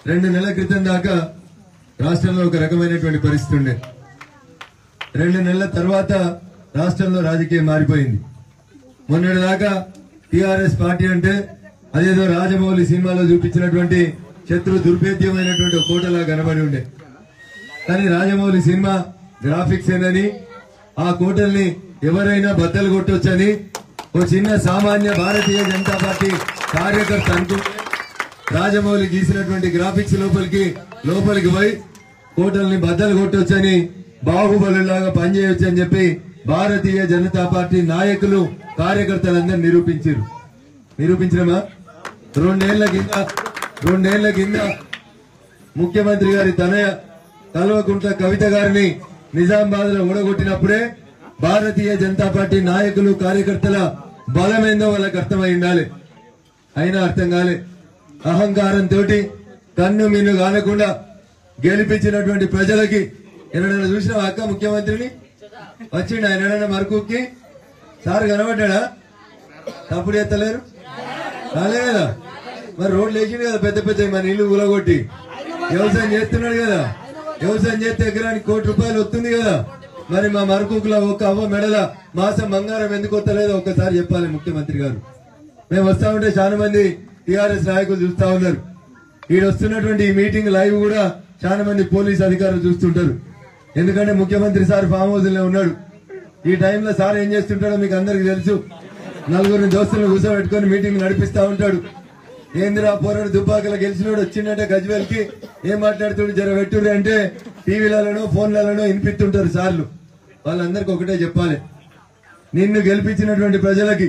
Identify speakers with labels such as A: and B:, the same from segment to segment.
A: రెండు నెలల క్రితం దాకా రాష్ట్రంలో ఒక రకమైనటువంటి పరిస్థితి ఉండే రెండు నెలల తర్వాత రాష్ట్రంలో రాజకీయం మారిపోయింది మొన్నటి దాకా టిఆర్ఎస్ పార్టీ అంటే అదేదో రాజమౌళి సినిమాలో చూపించినటువంటి శత్రు దుర్భేద్యమైనటువంటి ఒక కోటలా కనబడి ఉండే కానీ రాజమౌళి సినిమా గ్రాఫిక్స్ ఏనని ఆ కోటల్ని ఎవరైనా బద్దలు కొట్టొచ్చని ఓ చిన్న సామాన్య భారతీయ జనతా పార్టీ కార్యకర్త అనుకుంటే రాజమౌళి గీసినటువంటి గ్రాఫిక్స్ లోపలికి లోపలికి పోయి కోటల్ని బద్దలు కొట్టొచ్చని బాహుబలిలాగా పనిచేయొచ్చు అని చెప్పి భారతీయ జనతా పార్టీ నాయకులు కార్యకర్తలందరూ నిరూపించారు నిరూపించడమా రెండేళ్ల కింద రెండేళ్ల కింద ముఖ్యమంత్రి గారి తనయ కల్వకుంట్ల కవిత గారిని నిజామాబాద్ లో ఊడగొట్టినప్పుడే భారతీయ జనతా పార్టీ నాయకులు కార్యకర్తల బలమేందో వాళ్ళకి అర్థమై ఉండాలి అయినా అర్థం కాలే అహంకారంతో కన్ను మిన్ను కానకుండా గెలిపించినటువంటి ప్రజలకి ఎన్నడైనా చూసిన అక్క ముఖ్యమంత్రిని వచ్చిండు ఆయన ఎన్నడైనా మరకుకి సార్ కనబడ్డా తప్పుడు ఎత్తలేరు రాలే కదా మరి రోడ్లు వేసిండు కదా పెద్ద పెద్ద మన ఇల్లు ఊలగొట్టి వ్యవసాయం చేస్తున్నాడు కదా వ్యవసాయం చేస్తే ఎకరానికి కోటి రూపాయలు వస్తుంది కదా మరి మా మరకుకుల ఒక అవ్వ మెడల మాసం బంగారం ఎందుకు వస్తలేదో ఒక్కసారి చెప్పాలి ముఖ్యమంత్రి గారు మేము వస్తా ఉంటే చాలా మంది టిఆర్ఎస్ నాయకులు చూస్తా ఉన్నారు ఈడ వస్తున్నటువంటి ఈ మీటింగ్ లైవ్ కూడా చాలా మంది పోలీస్ అధికారులు చూస్తుంటారు ఎందుకంటే ముఖ్యమంత్రి సార్ ఫామ్ హౌస్ లో ఉన్నాడు ఈ టైంలో సార్ ఏం చేస్తుంటాడో మీకు అందరికి తెలుసు నలుగురిని దోస్తులను కూర్చోబెట్టుకొని మీటింగ్ నడిపిస్తా ఉంటాడు ఏందిరా పోరాడు దుబ్బాకల గెలిచినోడు వచ్చిందంటే గజ్వేల్ కి ఏం మాట్లాడుతుడు జర పెట్టుర్రి అంటే టీవీలలోనో ఫోన్లలోనో వినిపిస్తుంటారు సార్లు వాళ్ళందరికీ ఒకటే చెప్పాలి నిన్ను గెలిపించినటువంటి ప్రజలకి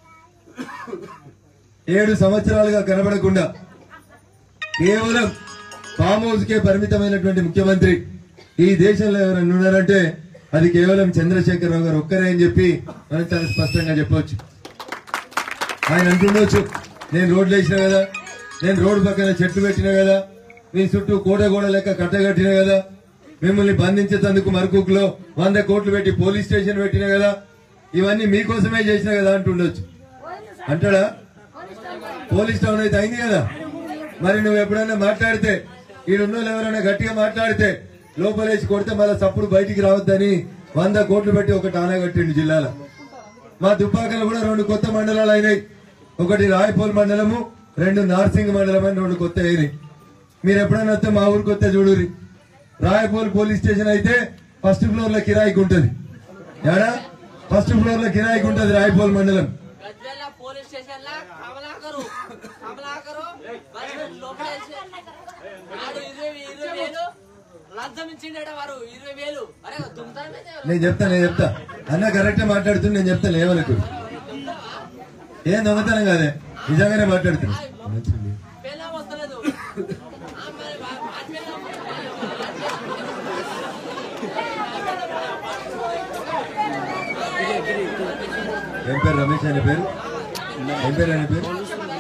A: ఏడు సంవత్సరాలుగా కనబడకుండా కేవలం ఫామ్ హౌస్ కే పరిమితమైనటువంటి ముఖ్యమంత్రి ఈ దేశంలో ఎవరైనా ఉన్నారంటే అది కేవలం చంద్రశేఖరరావు గారు ఒక్కరే అని చెప్పి మనం చాలా స్పష్టంగా చెప్పొచ్చు ఆయన అంటుండొచ్చు నేను రోడ్లు వేసిన కదా నేను రోడ్డు పక్కన చెట్లు పెట్టిన కదా మీ చుట్టూ కోట గోడ లెక్క కట్టగట్టిన కదా మిమ్మల్ని బంధించేందుకు మరకుకులో వంద కోట్లు పెట్టి పోలీస్ స్టేషన్ పెట్టిన కదా ఇవన్నీ మీకోసమే చేసిన కదా అంటుండొచ్చు అంటాడా పోలీస్ టౌన్ అయితే అయింది కదా మరి నువ్వు ఎప్పుడైనా మాట్లాడితే ఈడున్న వాళ్ళు ఎవరైనా గట్టిగా మాట్లాడితే లోపలేసి కొడితే మళ్ళీ సప్పుడు బయటికి రావద్దని వంద కోట్లు పెట్టి ఒక టానా కట్టిండు జిల్లాలో మా దుబ్బాకలు కూడా రెండు కొత్త మండలాలు అయినాయి ఒకటి రాయపూల్ మండలము రెండు నార్సింగ్ మండలం అని రెండు కొత్త అయినాయి మీరు ఎప్పుడైనా వస్తే మా ఊరికి వస్తే చూడురి రాయపూల్ పోలీస్ స్టేషన్ అయితే ఫస్ట్ ఫ్లోర్ లో కిరాయికి ఉంటది ఏడా ఫస్ట్ ఫ్లోర్ లో కిరాయికి ఉంటది రాయపూల్ మండలం
B: గజ్వేల్ పోలీస్ స్టేషన్ లా కమలాకరు కమలాకరు బస్సు లోపల వేసి వాడు ఇరవై ఇరవై వేలు లంచం ఇచ్చిండట వారు ఇరవై వేలు అరే దుమ్తానే
A: నేను చెప్తా నేను చెప్తా అన్న కరెక్ట్ మాట్లాడుతున్నా నేను చెప్తాను ఏమనుకో ఏం దొంగతనం కాదే నిజంగానే మాట్లాడుతున్నా
B: పెళ్ళం వస్తలేదు ఆ మరి వా- వాడి పెళ్ళాం.
A: ఏం పేరు రమేష్ అనే పేరు ఏం పేరు అనే పేరు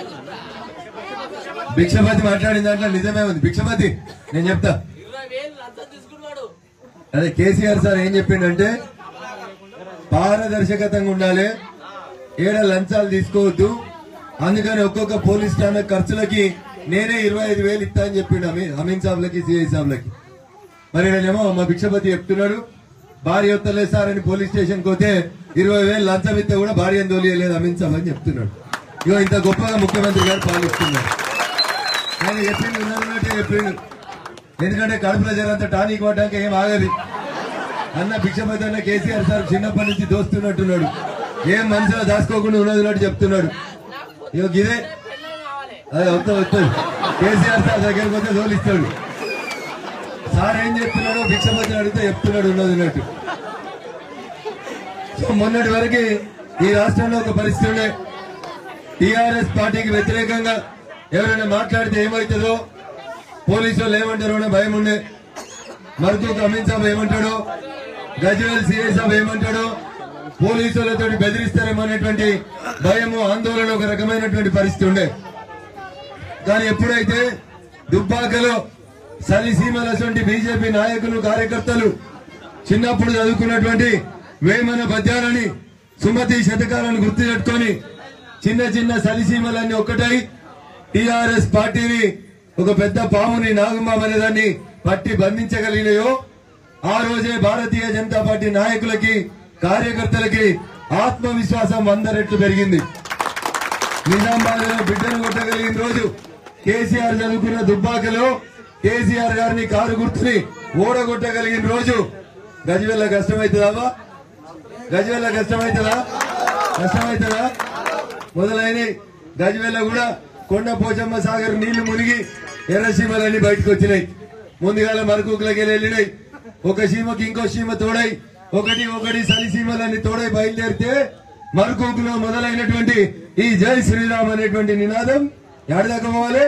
A: భిక్షపతి మాట్లాడిన దాంట్లో నిజమే ఉంది భిక్షపతి నేను చెప్తా
B: ఇరవై వేలు లంచం తీసుకున్నాడు
A: అదే కేసీఆర్ సార్ ఏం చెప్పిండంటే పారదర్శకతంగా ఉండాలి ఏడ లంచాలు తీసుకోవద్దు అందుకని ఒక్కొక్క పోలీస్ ఠాణా ఖర్చులకి నేనే ఇరవై ఐదు వేలు ఇస్తా అని చెప్పిండు అమీ- అమీన్ సాబ్లకి సిఐ సాబ్లకి మరి నేనేమో మా భిక్షపతి చెప్తున్నాడు భార్య వస్తలేదు సార్ అని పోలీస్ స్టేషన్ పోతే ఇరవై వేలు లంచం ఇస్తే కూడా భార్య తోలియలేదు అమీన్ సాబ్ అని చెప్తున్నాడు ఇగో ఇంత గొప్పగా ముఖ్యమంత్రి గారు పాలిస్తున్నారు ఆయన చెప్పిండు ఉన్నట్టే చెప్పిండు ఎందుకంటే కడుపులో జరంత టానిక్ పడ్డాక ఏం ఆగదు అన్న భిక్షపతి అన్న కేసీఆర్ సార్ చిన్నప్పటి నుంచి దోస్తున్నట్టున్నాడు ఏం మనసులో దాచుకోకుండా ఉన్నది చెప్తున్నాడు ఇగో ఇదే
B: పెళ్ళం కావాలి
A: అదే వస్తా వస్తుంది కేసీఆర్ సార్ దగ్గరికి పోతే తోలిస్తాడు సార్ ఏం చెప్తున్నాడో భిక్షపతిని అడిగితే చెప్తున్నాడు ఉన్నది ఉన్నట్టు సో మొన్నటి వరకు ఈ రాష్ట్రంలో ఒక పరిస్థితి ఉండే టిఆర్ఎస్ పార్టీకి వ్యతిరేకంగా ఎవరైనా మాట్లాడితే ఏమవుతుందో పోలీసు వాళ్ళు ఏమంటారో అనే భయం ఉండే మరుతూకు అమిత్ సాబ్ ఏమంటాడో గజ్వేల్ సిఐ సాబ్ ఏమంటాడో పోలీసులతో బెదిరిస్తారేమో అనేటువంటి భయము ఆందోళన ఒక రకమైనటువంటి పరిస్థితి ఉండే కానీ ఎప్పుడైతే దుబ్బాకలో సలిసీమలటువంటి బీజేపీ నాయకులు కార్యకర్తలు చిన్నప్పుడు చదువుకున్నటువంటి వేమన పద్యాలని సుమతి శతకాలను గుర్తు పెట్టుకొని చిన్న చిన్న సలిసీమలన్నీ ఒక్కటై టిఆర్ఎస్ పార్టీని ఒక పెద్ద పాముని నాగమ్మ అనే దాన్ని పట్టి బంధించగలిగినాయో ఆ రోజే భారతీయ జనతా పార్టీ నాయకులకి కార్యకర్తలకి ఆత్మవిశ్వాసం వంద రెట్లు పెరిగింది నిజామాబాద్ లో బిడ్డను కొట్టగలిగిన రోజు కేసీఆర్ చదువుకున్న దుబ్బాకలో కేసీఆర్ గారిని కారు గుర్తుని ఓడగొట్టగలిగిన రోజు గజవెల్ల కష్టమవుతుందా గజవెల్ల కష్టమవుతుందా కష్టమవుతుందా మొదలైన గజవెల్ల కూడా కొండ పోచమ్మ సాగర్ నీళ్లు మునిగి ఎర్రసీమలన్నీ బయటకు వచ్చినాయి ముందుగాల మరకుకులకి వెళ్ళినాయి ఒక సీమకి ఇంకో సీమ తోడై ఒకటి ఒకటి సలి సీమలన్నీ తోడై బయలుదేరితే మరకుకులో మొదలైనటువంటి ఈ జై శ్రీరామ్ అనేటువంటి నినాదం ఎడదాకా పోవాలి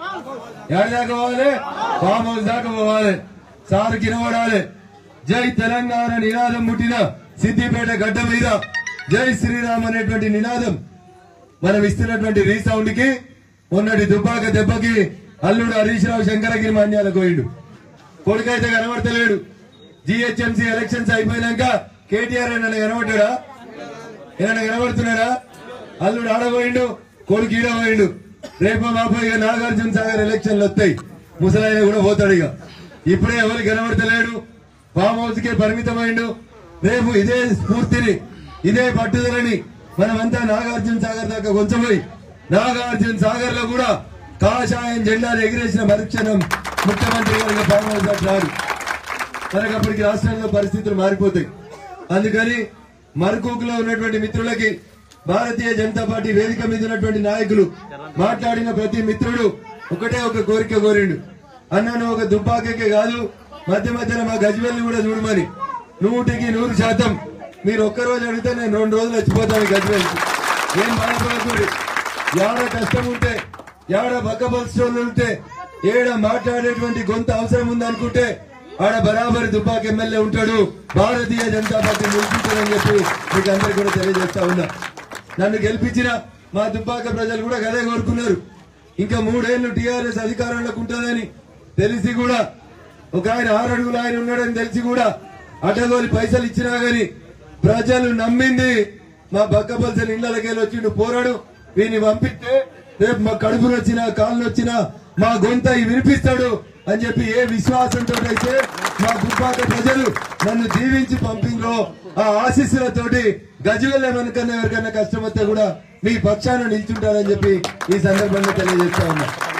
A: ఎడదాకా పోవాలి ఫామ్ హౌస్ దాకా పోవాలి సారు కినబడాలి జై తెలంగాణ నినాదం పుట్టిన సిద్దిపేట గడ్డ మీద జై శ్రీరామ్ అనేటువంటి నినాదం మనం ఇస్తున్నటువంటి రీసౌండ్ కి మొన్నటి దుబ్బాక దెబ్బకి అల్లుడు హరీష్ రావు శంకరగిరి మాన్యాలకు పోయిండు కొడుకైతే కనబడతలేడు జిహెచ్ఎంసీ ఎలక్షన్స్ అయిపోయినాక కేటీఆర్ నన్ను కనబడ్డాడా ఏమైనా కనబడుతున్నాడా అల్లుడు ఆడబోయిండు కొడుకు ఈడబోయిండు రేపు మాపో ఇక నాగార్జున సాగర్ ఎలక్షన్లు వస్తాయి ముసలాయన కూడా పోతాడు ఇక ఇప్పుడే ఎవరు కనబడతలేడు ఫామ్ హౌస్ కే పరిమితమైండు రేపు ఇదే స్ఫూర్తిని ఇదే పట్టుదలని మనమంతా నాగార్జున సాగర్ దాకా కొంచెపోయి నాగార్జున సాగర్ లో కూడా కాషాయం జెండాలు ఎగిరేసిన మరుక్షణం ముఖ్యమంత్రి గారికి ఫామ్ హౌస్ దాకా రాడు మనకు అప్పటికి రాష్ట్రంలో పరిస్థితులు మారిపోతాయి అందుకని మరకూకులో ఉన్నటువంటి మిత్రులకి భారతీయ జనతా పార్టీ వేదిక మీద ఉన్నటువంటి నాయకులు మాట్లాడిన ప్రతి మిత్రుడు ఒకటే ఒక కోరిక కోరిండు అన్నను ఒక దుబ్బాకే కాదు మధ్య మధ్యలో మా గజ్వెల్ని కూడా చూడమని నూటికి నూరు శాతం మీరు ఒక్క రోజు అడిగితే నేను రెండు రోజులు వచ్చిపోతాను గజ్వెల్కి ఏం బాధపడకూడదు యాడ కష్టం ఉంటే యాడ బక్కబల్స్టోన్లు ఉంటే ఏడ మాట్లాడేటువంటి గొంత అవసరం ఉందనుకుంటే ఆడ బరాబరి దుబ్బాక ఎమ్మెల్యే ఉంటాడు భారతీయ జనతా పార్టీ నిలిపించారని చెప్పి మీకు అందరికి కూడా తెలియజేస్తా ఉన్నా నన్ను గెలిపించిన మా దుబ్బాక ప్రజలు కూడా గదే కోరుకున్నారు ఇంకా మూడేళ్లు టీఆర్ఎస్ అధికారంలోకి ఉంటుందని తెలిసి కూడా ఒక ఆయన ఆరు అడుగులు ఆయన ఉన్నాడని తెలిసి కూడా అడ్డగోలి పైసలు ఇచ్చినా గాని ప్రజలు నమ్మింది మా బక్కపల్సని ఇళ్లకెళ్ళి వచ్చిండు పోరాడు వీని పంపిస్తే రేపు మా కడుపులు వచ్చినా కాళ్ళు వచ్చినా మా గొంత వినిపిస్తాడు అని చెప్పి ఏ విశ్వాసంతో అయితే మా దుబ్బాక ప్రజలు నన్ను దీవించి పంపిండ్రో ఆ ఆశీస్సులతోటి గజవెల్ల మనకన్నా ఎవరికన్నా కష్టం వస్తే కూడా మీ పక్షాన నిల్చుంటారని చెప్పి ఈ సందర్భంగా తెలియజేస్తా ఉన్నా